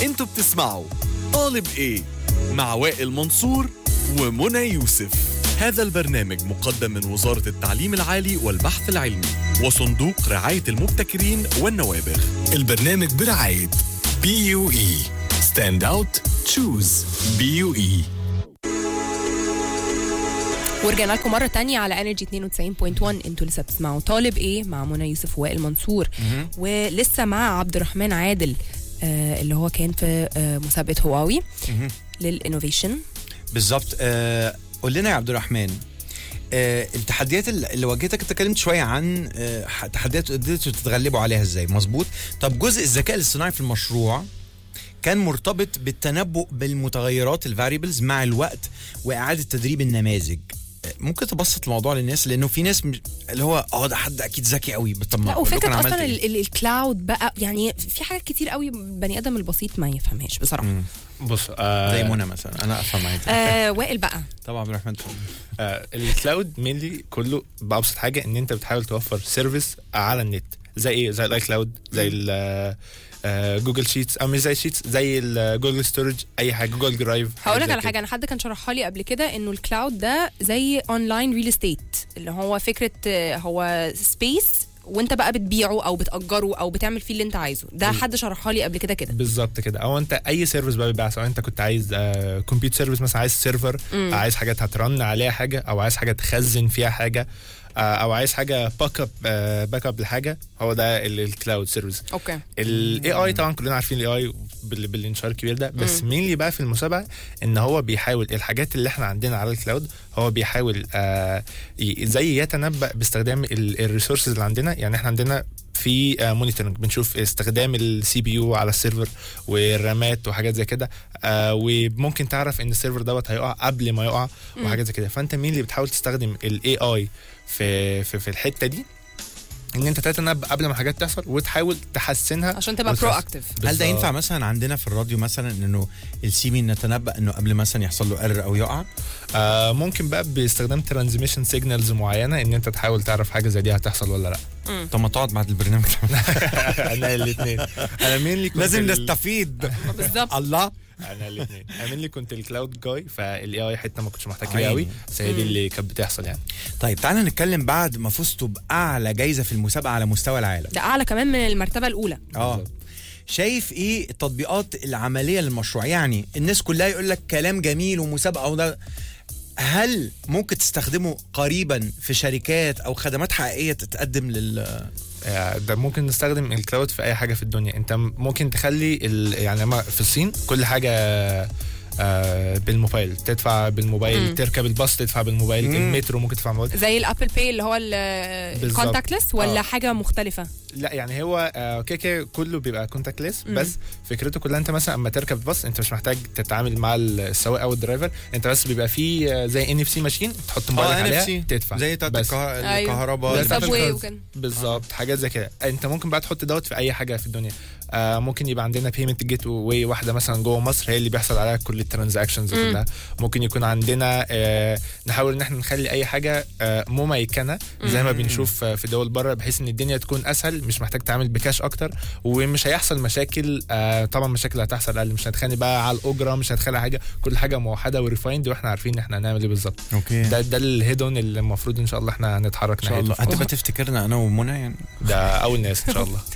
انتوا بتسمعوا طالب ايه مع وائل منصور ومنى يوسف هذا البرنامج مقدم من وزارة التعليم العالي والبحث العلمي وصندوق رعاية المبتكرين والنوابغ البرنامج برعاية بي يو اي ستاند اوت تشوز بي يو اي ورجعنا لكم مرة تانية على انرجي 92.1 انتوا لسه بتسمعوا طالب ايه مع منى يوسف ووائل منصور ولسه مع عبد الرحمن عادل آه اللي هو كان في آه مسابقة هواوي للانوفيشن بالظبط آه قول لنا يا عبد الرحمن آه التحديات اللي اللي واجهتك انت اتكلمت شويه عن آه ح- تحديات قدرتوا تتغلبوا عليها ازاي مظبوط طب جزء الذكاء الاصطناعي في المشروع كان مرتبط بالتنبؤ بالمتغيرات الفاريبلز مع الوقت واعاده تدريب النماذج آه، ممكن تبسط الموضوع للناس لانه في ناس مش- اللي هو اه ده حد اكيد ذكي قوي طب ما لا أقول لكم وفكرة أنا عملت اصلا إيه؟ ال- ال- الكلاود بقى يعني في حاجات كتير قوي البني ادم البسيط ما يفهمهاش بصراحة بص آه زي منى مثلا انا افهم عادي آه وائل بقى طبعا عبد الرحمن اتفضل. آه الكلاود مينلي كله بابسط حاجه ان انت بتحاول توفر سيرفيس على النت زي ايه زي الاي كلاود زي ال آه، جوجل شيتس او مش زي شيتس زي الجوجل ستورج اي حاجه جوجل درايف هقول لك زي على كده. حاجه انا حد كان شرحها لي قبل كده انه الكلاود ده زي اونلاين ريل استيت اللي هو فكره آه، هو سبيس وانت بقى بتبيعه او بتاجره او بتعمل فيه اللي انت عايزه ده حد شرحها لي قبل كده كده بالظبط كده او انت اي سيرفيس بقى بيبقى سواء انت كنت عايز كمبيوتر سيرفيس مثلا عايز سيرفر عايز حاجات هترن عليها حاجه او عايز حاجه تخزن فيها حاجه آه، او عايز حاجه باك اب باك اب لحاجه هو ده الكلاود سيرفيس اوكي الاي اي طبعا كلنا عارفين الاي اي بالانشار الكبير ده بس مين اللي بقى في المسابقه ان هو بيحاول الحاجات اللي احنا عندنا على الكلاود هو بيحاول آه ي- زي يتنبأ باستخدام الريسورسز اللي عندنا يعني احنا عندنا في مونيتورنج بنشوف استخدام السي بي يو على السيرفر والرامات وحاجات زي كده آه وممكن تعرف ان السيرفر دوت هيقع قبل ما يقع وحاجات زي كده فانت مين اللي بتحاول تستخدم الاي اي في, في في الحته دي ان انت تتنبأ قبل ما حاجات تحصل وتحاول تحسنها عشان تبقى وتحسن- برو اكتف هل ده بالظبط. ينفع مثلا عندنا في الراديو مثلا انه السي بي نتنبأ انه قبل مثلا يحصل له ايرور او يقع آه ممكن بقى باستخدام ترانزميشن سيجنالز معينه ان انت تحاول تعرف حاجه زي دي هتحصل ولا لا طب ما تقعد بعد البرنامج انا الاثنين انا مين اللي كنت لازم ال- نستفيد بالظبط الله انا الاثنين انا مين اللي كنت الكلاود جاي فالاي اي حته ما كنتش محتاج فيها عيني. قوي بس هي دي اللي كانت بتحصل يعني طيب تعالى نتكلم بعد ما فزتوا باعلى جايزه في المسابقه على مستوى العالم ده اعلى كمان من المرتبه الاولى اه شايف ايه التطبيقات العمليه للمشروع يعني الناس كلها يقول لك كلام جميل ومسابقه وده هل ممكن تستخدمه قريبا في شركات او خدمات حقيقيه تتقدم لل آه، ده ممكن نستخدم الكلاود في اي حاجه في الدنيا انت م- ممكن تخلي ال... يعني لما في الصين كل حاجه آه بالموبايل تدفع بالموبايل مم. تركب الباص تدفع بالموبايل مم. المترو ممكن تدفع بالموبايل زي الابل باي اللي هو بالظبط. الكونتاكتلس ولا آه. حاجه مختلفه لا يعني هو آه، كده كده كله بيبقى كونتاكتلس مم. بس فكرته كلها انت مثلا اما تركب الباص انت مش محتاج تتعامل مع السواق او الدرايفر انت بس بيبقى فيه آه، زي ان اف سي ماشين تحط موبايلك عليها تدفع زي بتاعت بس الكه- أيوة. الكهرباء بس اللي Apple سبوي Cards. وكده بالظبط حاجات زي كده انت ممكن بقى تحط دوت في اي حاجه في الدنيا آه ممكن يبقى عندنا بيمنت جيت واي واحده مثلا جوه مصر هي اللي بيحصل عليها كل الترانزاكشنز مم. كلها ممكن يكون عندنا آه نحاول ان احنا نخلي اي حاجه آه مميكنه زي ما مم. بنشوف آه، في دول بره بحيث ان الدنيا تكون اسهل مش محتاج تعمل بكاش اكتر ومش هيحصل مشاكل آه طبعا مشاكل هتحصل اقل مش هنتخانق بقى على الاجره مش هنتخانق حاجه كل حاجه موحده وريفايند واحنا عارفين ان احنا هنعمل ايه بالظبط اوكي ده ده الهيدون اللي المفروض ان شاء الله احنا هنتحرك ان شاء الله ناحيته هتبقى تفتكرنا انا ومنى يعني ده اول ناس ان شاء الله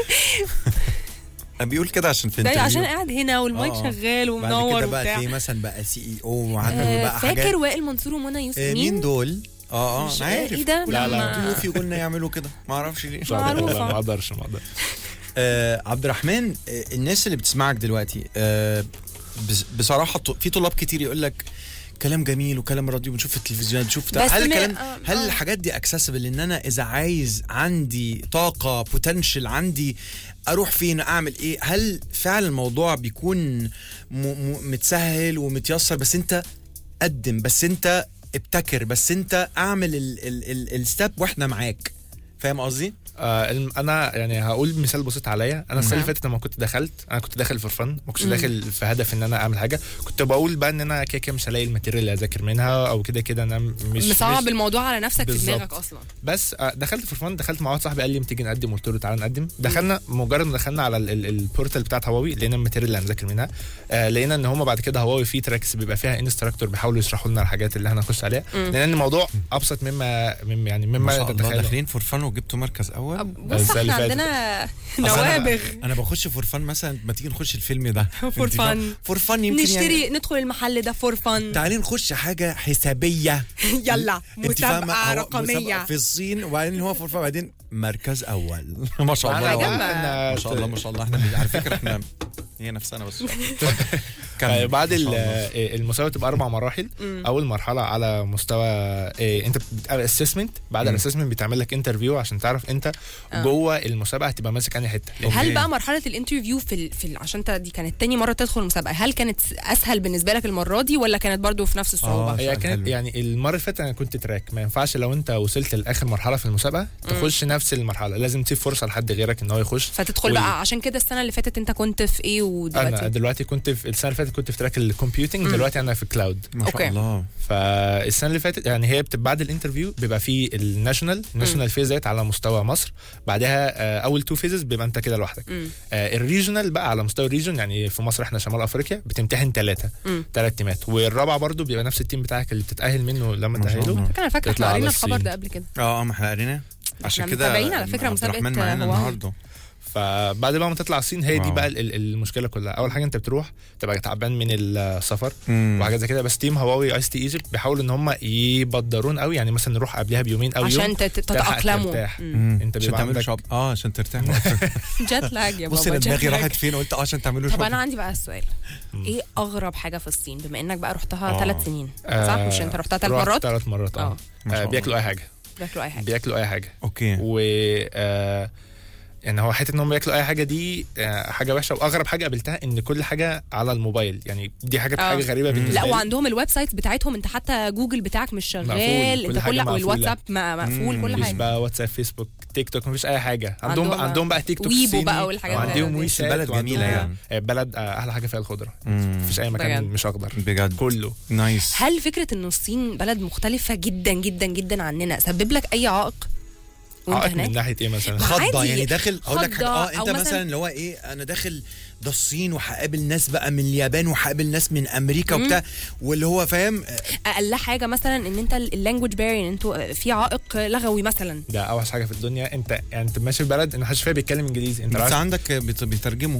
أنا بيقول كده عشان في ده انترفيو عشان قاعد هنا والمايك آه. شغال بعد ومنور كده بقى وبتاع تلاقيه مثلا بقى سي اي او وعنده آه، بقى حاجات فاكر وائل منصور ومنى يوسف آه، مين دول؟ اه اه مش- انا عارف إيه ده؟ كل لا، لا. ما ضيوفي قلنا يعملوا كده ما اعرفش ليه مش هقدر معروفة. والله، ما اقدرش ما اقدرش آه عبد الرحمن آه الناس اللي بتسمعك دلوقتي آه بس- بصراحه ط- في طلاب كتير يقول لك كلام جميل وكلام راديو بنشوف في التلفزيون بنشوف بتاع بس هل ما- الكلام آه، هل آه. الحاجات دي اكسسبل ان انا اذا عايز عندي طاقه بوتنشال عندي اروح فين اعمل ايه هل فعلا الموضوع بيكون م م متسهل ومتيسر بس انت قدم بس انت ابتكر بس انت اعمل الستep واحنا معاك فاهم قصدي آه الم- انا يعني هقول مثال بسيط عليا انا السنه اللي أها. فاتت لما كنت دخلت انا كنت داخل فور فن ما كنتش مم. داخل في هدف ان انا اعمل حاجه كنت بقول بقى ان انا كده كده مش هلاقي الماتيريال اللي اذاكر منها او كده كده انا مش مصعب مش الموضوع على نفسك في بالظبط. دماغك اصلا بس آه، دخلت في فن دخلت مع واحد صاحبي قال لي ما تيجي نقدم قلت له تعالى نقدم دخلنا مجرد ما دخلنا على ال- ال- البورتال بتاعت هواوي لقينا الماتيريال اللي هنذاكر منها آه لقينا ان هم بعد كده هواوي في تراكس بيبقى فيها انستراكتور بيحاولوا يشرحوا لنا الحاجات اللي احنا هنخش عليها مم. لان الموضوع ابسط مما مما يعني ما مما شاء الله تتخيل داخلين فور فن وجبتوا مركز اول بص السنة اللي احنا فاتت. عندنا أصل أنا- نوابغ انا بخش فور فن مثلا ما تيجي نخش الفيلم ده فور فن فور فن يمكن نشتري يعني ندخل المحل ده فور فن تعالي نخش حاجه حسابيه يلا أنت فاهمة؟ مسابقه هو رقميه مسابقة في الصين وبعدين هو فور فن بعدين مركز اول ما شاء معانا الله جنب. بقى ما شاء الله ما شاء الله احنا على فكره احنا هي نفسنا بس كمل. آه، بعد ما ال- شاء الله. آه، المسابقه تبقى اربع مراحل اول مرحله على مستوى آه، انت اسسمنت بعد الاسسمنت بتعمل لك انترفيو عشان تعرف انت آه. جوه المسابقه هتبقى ماسك انهي حته لأن هل أوكي. بقى مرحله الانترفيو في ال... في ال... عشان انت دي كانت تاني مره تدخل المسابقه هل كانت اسهل بالنسبه لك المره دي ولا كانت برضو في نفس الصعوبه آه. هي سؤال كانت حلو. يعني المره اللي فاتت انا كنت تراك ما ينفعش لو انت وصلت لاخر مرحله في المسابقه تخش نفس المرحله لازم تسيب فرصه لحد غيرك ان هو يخش فتدخل وال- بقى عشان كده السنه اللي فاتت انت كنت في ايه انا ودلوقتي دلوقتي كنت في السنه اللي فاتت كنت في تراك الكمبيوتنج دلوقتي انا في كلاود ما شاء أوكي. الله فالسنه اللي فاتت يعني هي بتبقى بعد الانترفيو بيبقى في الناشونال الناشونال فيزات على مستوى مصر بعدها آه، اول تو فيزز بيبقى انت كده لوحدك مم. آه، الريجونال بقى على مستوى الريجون يعني في مصر احنا شمال افريقيا بتمتحن ثلاثه مم. ثلاث تيمات والرابعه برضو بيبقى نفس التيم بتاعك اللي بتتاهل منه لما ما شاء تاهله الله. فكرة انا فاكره تطلع احنا على قرينا الخبر الصين. ده قبل كده اه ما احنا قرينا عشان إحنا كده متابعين على فكرة عبد مسابقة الرحمن معانا هواوي. النهارده فبعد بقى ما تطلع الصين هي دي واو. بقى ال- ال- المشكله كلها اول حاجه انت بتروح تبقى تعبان من السفر مم. وحاجات زي كده بس تيم هواوي اي تي ايجيبت بيحاولوا ان هم يبدرون قوي يعني مثلا نروح قبلها بيومين او يوم عشان تت- تلحق تتاقلموا ترتاح. مم. مم. انت عشان بيبقى تعملوا عندك- شوب اه عشان ترتاح جات لاج يا بص بابا انا جات دماغي لاج. راحت فين قلت اه عشان تعملوا طب شوب انا عندي بقى السؤال ايه اغرب حاجه في الصين بما انك بقى رحتها آه. ثلاث سنين صح آه، مش انت رحتها ثلاث رحت مرات ثلاث مرات اه اه ما شاء آه، الله. بياكلوا اي حاجه بياكلوا اي حاجه بياكلوا اي حاجه اوكي و آه، يعني هو حته ان هم بياكلوا اي حاجه دي آه، حاجه وحشه واغرب حاجه قابلتها ان كل حاجه على الموبايل يعني دي حاجه آه. حاجه غريبه بالنسبه لا لي وعندهم الويب سايتس بتاعتهم انت حتى جوجل بتاعك مش شغال مقفول، كل انت حاجة كل مقفولة. والواتساب م- مقفول مم. كل مفيش حاجه بقى واتساب فيسبوك تيك توك مفيش اي حاجه عندهم عندهم بقى عندهم بقى تيك توك ويبو صيني، بقى والحاجات وعندهم دي. وي بس شات بلد وعندهم- جميلة يعني. آه، بلد آه، احلى حاجه فيها الخضره مم. مفيش اي مكان بجد. مش اخضر بجد كله نايس هل فكره ان الصين بلد مختلفه جدا جدا جدا عننا سبب لك اي عائق وانت عائق من هناك ناحيه ايه مثلا خضه عادي. يعني داخل اقول لك حاجه خضة اه أو انت مثلاً- مثلا اللي هو ايه انا داخل ده الصين وهقابل ناس بقى من اليابان وهقابل ناس من امريكا وبتاع واللي هو فاهم اقل حاجه مثلا ان انت اللانجوج بارير انتوا في عائق لغوي مثلا ده اوحش حاجه في الدنيا انت يعني انت ماشي في بلد ان محدش فيها بيتكلم انجليزي انت بس عارف عندك بيت- بيترجموا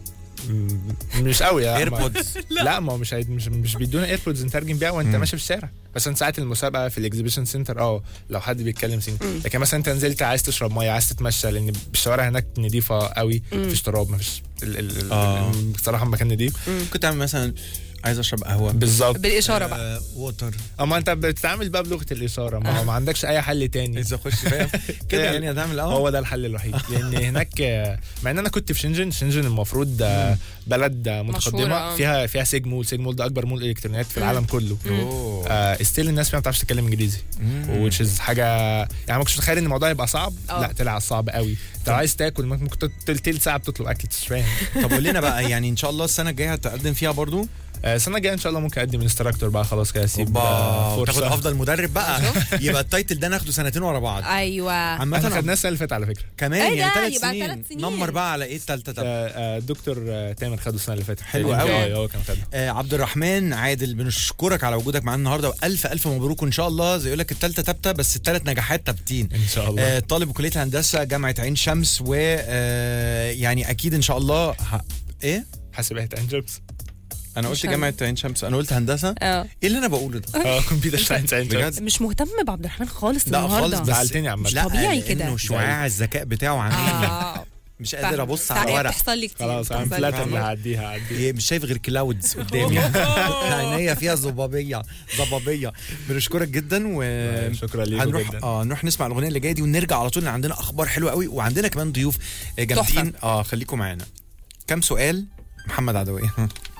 م- مش قوي يا ايربودز لا ما هو مش هيد- مش مش بيدونا ايربودز نترجم بيها وانت مم. ماشي في الشارع مثلا ساعات المسابقه في الاكزيبيشن سنتر اه لو حد بيتكلم صيني لكن مثلا انت نزلت عايز تشرب ميه عايز تتمشى لان الشوارع هناك نظيفه قوي مفيش تراب مفيش ال- ال- ال- آه. بصراحه مكان نظيف كنت اعمل مثلا عايز اشرب قهوه بالظبط بالاشاره بقى ووتر اما انت بتتعامل بقى بلغه الاشاره ما هو ما عندكش اي حل تاني عايز اخش فاهم كده يعني هتعمل اه هو ده الحل الوحيد لان هناك آه، مع ان انا كنت في شنجن شنجن المفروض آه، بلد آه، مشهورة، متقدمه آه. فيها فيها سيج مول سيج مول ده اكبر مول الكترونيات في العالم كله أوه. ستيل الناس فيها ما بتعرفش تتكلم انجليزي مم. which is حاجه يعني ما كنتش متخيل ان الموضوع يبقى صعب آه. لا طلع صعب قوي انت لو عايز تاكل ممكن تل- تلت ساعه بتطلب اكل مش فاهم طب قول لنا بقى يعني ان شاء الله السنه الجايه هتقدم فيها برضو آه، السنه الجايه ان شاء الله ممكن اقدم انستراكتور بقى خلاص كده اسيب اوبا آه، وتاخد فرصه افضل مدرب بقى يبقى التايتل ده ناخده سنتين ورا بعض ايوه عامه احنا خدناه السنه اللي فاتت على فكره كمان إيه يعني ده؟ ثلاث يبقى سنين. تلات سنين. نمر بقى على ايه الثالثه طب آه، آه، دكتور آه، تامر خده السنه اللي فاتت حلو ال قوي. NGI هو كان خدها آه عبد الرحمن عادل بنشكرك على وجودك معانا النهارده والف الف مبروك وان شاء الله زي يقول لك الثالثه ثابته بس الثلاث نجاحات ثابتين ان شاء الله آه طالب بكليه الهندسه جامعه عين شمس و آه يعني اكيد ان شاء الله ه... ايه حاسبات عين شمس انا مش قلت هن- جامعه عين شمس انا قلت هندسه اه ايه اللي انا بقوله ده اه كمبيوتر ساينس عين بجد؟ شمس مش مهتم بعبد الرحمن خالص لا النهارده خالص بس زعلتني عامة. لا طبيعي كده. لانه شعاع الذكاء بتاعه عامل اه مش قادر ابص على ساعات ورق بتحصل لي كتير خلاص انا بتحصل لي فلاتر كتير. اللي هعديها هعديها إيه، مش شايف غير كلاودز قدامي عينيا فيها ضبابيه ضبابيه بنشكرك جدا و شكرا ليكم هنروح جدا اه نروح نسمع الاغنيه اللي جايه دي ونرجع على طول لان عندنا اخبار حلوه قوي وعندنا كمان ضيوف آه، جامدين اه خليكم معانا كم سؤال محمد عدويه